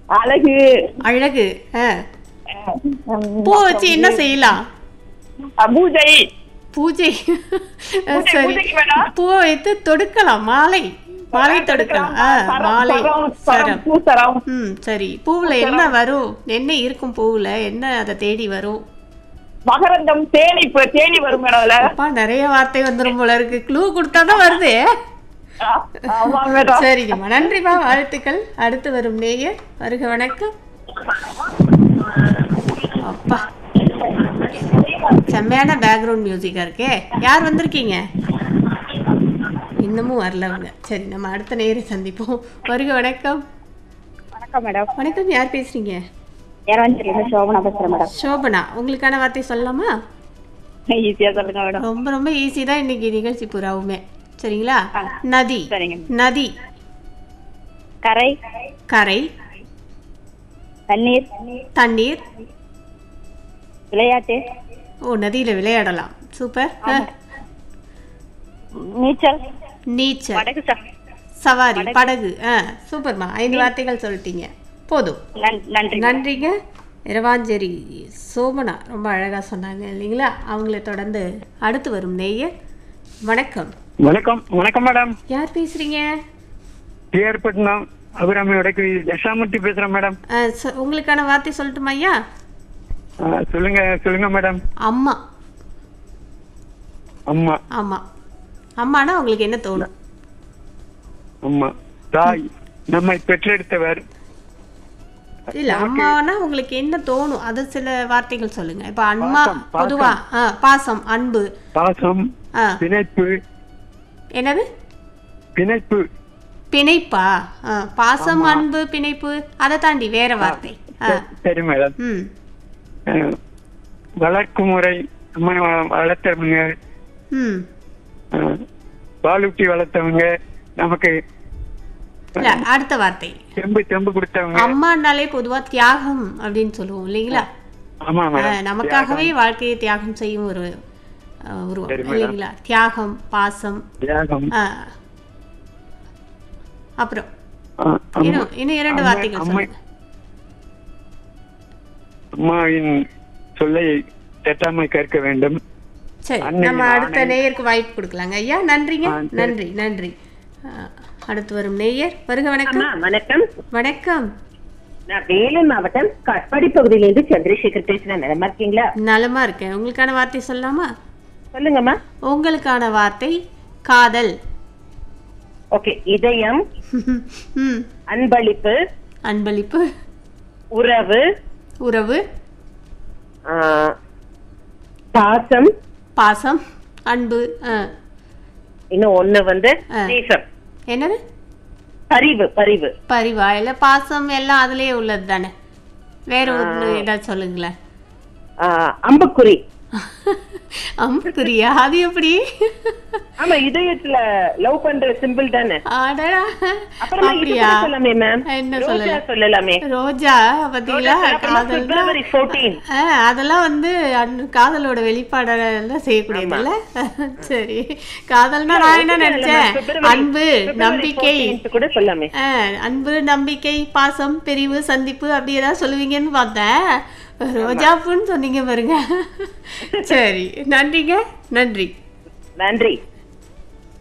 அழகு அழகு ஆ. உம், பூ வச்சு என்ன செய்யலாம் அஹ், பூஜை பூஜை பூஜை, சரி பூஜைக்கு வேணாம். பூவை வைத்து தொடுக்கலாம் மாலை மாலை தொடுக்கலாம் ஆ, சரம், மாலை சரம், சரம், சரம் பூ சரம் ம் சரி பூவுல என்ன வரும் என்ன இருக்கும் பூவுல என்ன அதை தேடி வரும் மகரந்தம் தேனி இப்ப தேனி வரும் மேடம் அதுல அப்பா நிறைய வார்த்தை வந்துரும் போல இருக்கு க்ளூ கொடுத்தாதான் வருது ஆ, ஆமா மேடம் சரிங்கம்மா நன்றிம்மா வாழ்த்துக்கள் அடுத்து வரும் நேயர் வருக வணக்கம் அப்பா செம்மையான பேக்ரவுண்ட் மியூசிக்கா இருக்கே யார் வந்திருக்கீங்க இன்னமும் வரல அவங்க சரி நம்ம அடுத்த நேரை சந்திப்போம் வருக வணக்கம் வணக்கம் மேடம் வணக்கம் யார் பேசுறீங்க ஏராஞ்சிலிருந்து சோபனா பேசுறேன் மேடம் சோபனா உங்களுக்கான வார்த்தை சொல்லலாமா ஈஸியா சொல்லுங்க மேடம் ரொம்ப ரொம்ப ஈஸி தான் இன்னைக்கு நிகழ்ச்சி புறாவுமே சரிங்களா ஆ. நதி சரிங்க நதி கரை கரை தண்ணீர் தண்ணீர் விளையாட்டு ஓ நதியில விளையாடலாம் சூப்பர் ஆ. நீச்சல் நீச்சல் படகு ச- சவாரி படகு ஆ சூப்பர்மா ஐந்து வார்த்தைகள் சொல்லிட்டீங்க போதும் நன்- நன்றி நன்றிங்க இரவாஞ்சேரி சோமனா ரொம்ப அழகா சொன்னாங்க இல்லைங்களா அவங்கள தொடர்ந்து அடுத்து வரும் நேயர் வணக்கம் வணக்கம் வணக்கம் மேடம் யார் பேசுறீங்க டிஆர்பட்டினம் அபிராமியோட தசாமூர்த்தி பேசுறேன் மேடம் ஆ, சொ- உங்களுக்கான வார்த்தை சொல்லட்டுமா ஐயா ஆ, சொல்லுங்க சொல்லுங்க மேடம் அம்மா அம்மா ஆமா அம்மானா உங்களுக்கு என்ன தோணும் அம்மா தாய் நம்மை பெற்றெடுத்தவர் இல்ல அம்மானா உங்களுக்கு என்ன தோணும் அது சில வார்த்தைகள் சொல்லுங்க இப்ப அம்மா பாசம், பாசம். பொதுவா ஆ, பாசம் அன்பு பாசம் ஆ, பிணைப்பு என்னது பிணைப்பு பிணைப்பா ஆ, பாசம் அன்பு பிணைப்பு அதை தாண்டி வேற வார்த்தை ஆ, சரி மேடம் ம் ஆ, வளர்க்கும் முறை அம்மா வ- வளர்த்தவங்க ம் ஆ, பாலூட்டி வளர்த்தவங்க நமக்கு இல்ல அடுத்த வார்த்தை தெம்பு தெம்பு கொடுத்தவங்க அம்மானாலே பொதுவா தியாகம் அப்படின்னு சொல்லுவோம் இல்லைங்களா ஆமா ஆ, மேடம் நமக்காகவே வாழ்க்கையை தியாகம் செய்யும் ஒரு ஆ, உருவம் சரி, மேடம். இல்லைங்களா தியாகம் பாசம் தியாகம் ஆ. அப்புறம் ஆ, அம்மா இன்னும் இன்னும் இரண்டு அம்மா- வார்த்தைகள் அம்மா- சொல்லுங்க அம்மாவின் சொல்லை தட்டாமல் கேட்க வேண்டும் சரி அன்னையின் நம்ம அடுத்த ஆணை. நேயருக்கு வாய்ப்பு கொடுக்கலாங்க ஐயா நன்றிங்க ஆ, சரி. நன்றி நன்றி ஆ, அடுத்து வரும் நேயர் வருக வணக்கம் அம்மா வணக்கம் வணக்கம் நான் வேலூர் மாவட்டம் கட்பாடி பகுதியிலிருந்து சந்திரசேகர் பேசுறேன் நிலமா இருக்கீங்களா நலமா இருக்கேன் உங்களுக்கான வார்த்தை சொல்லலாமா சொல்லுங்கம்மா உங்களுக்கான வார்த்தை காதல் ஓகே இதயம் ம் அன்பளிப்பு அன்பளிப்பு உறவு உறவு ஆ, பாசம் பாசம் அன்பு ஆ. இன்னும் ஒண்ணு வந்து ஆ. நேசம் என்னது பரிவு பரிவு பரிவா இல்ல பாசம் எல்லாம் அதுலயே உள்ளது தானே வேற ஒன்று ஏதாவது சொல்லுங்களேன் ஆ, அம்புக்குறி அம்புக்குரியா அது எப்படி ஆமா இதயத்துல லவ் பண்ற சிம்பிள் தானே அடடா அப்புறமா இது அப்படியா கூட சொல்லலாமே மேம் என்ன ரோஜா சொல்லலாம் சொல்லலாமே ரோஜா பாத்தீங்களா காதல் பிப்ரவரி 14 ஆ, அதெல்லாம் வந்து அன்- காதலோட வெளிப்பாடெல்லாம் செய்யக்கூடியது இல்ல சரி காதல்னா நான் என்ன நினைச்சேன் பிப்ரவரி- அன்பு பிப்ரவரி நம்பிக்கை 14th கூட சொல்லலாமே ஆ, அன்பு நம்பிக்கை பாசம் பிரிவு சந்திப்பு அப்படி ஏதாவது சொல்லுவீங்கன்னு பார்த்தேன் ரோஜாப்புன்னு சொன்னீங்க பாருங்க சரி நன்றிங்க நன்றி நன்றி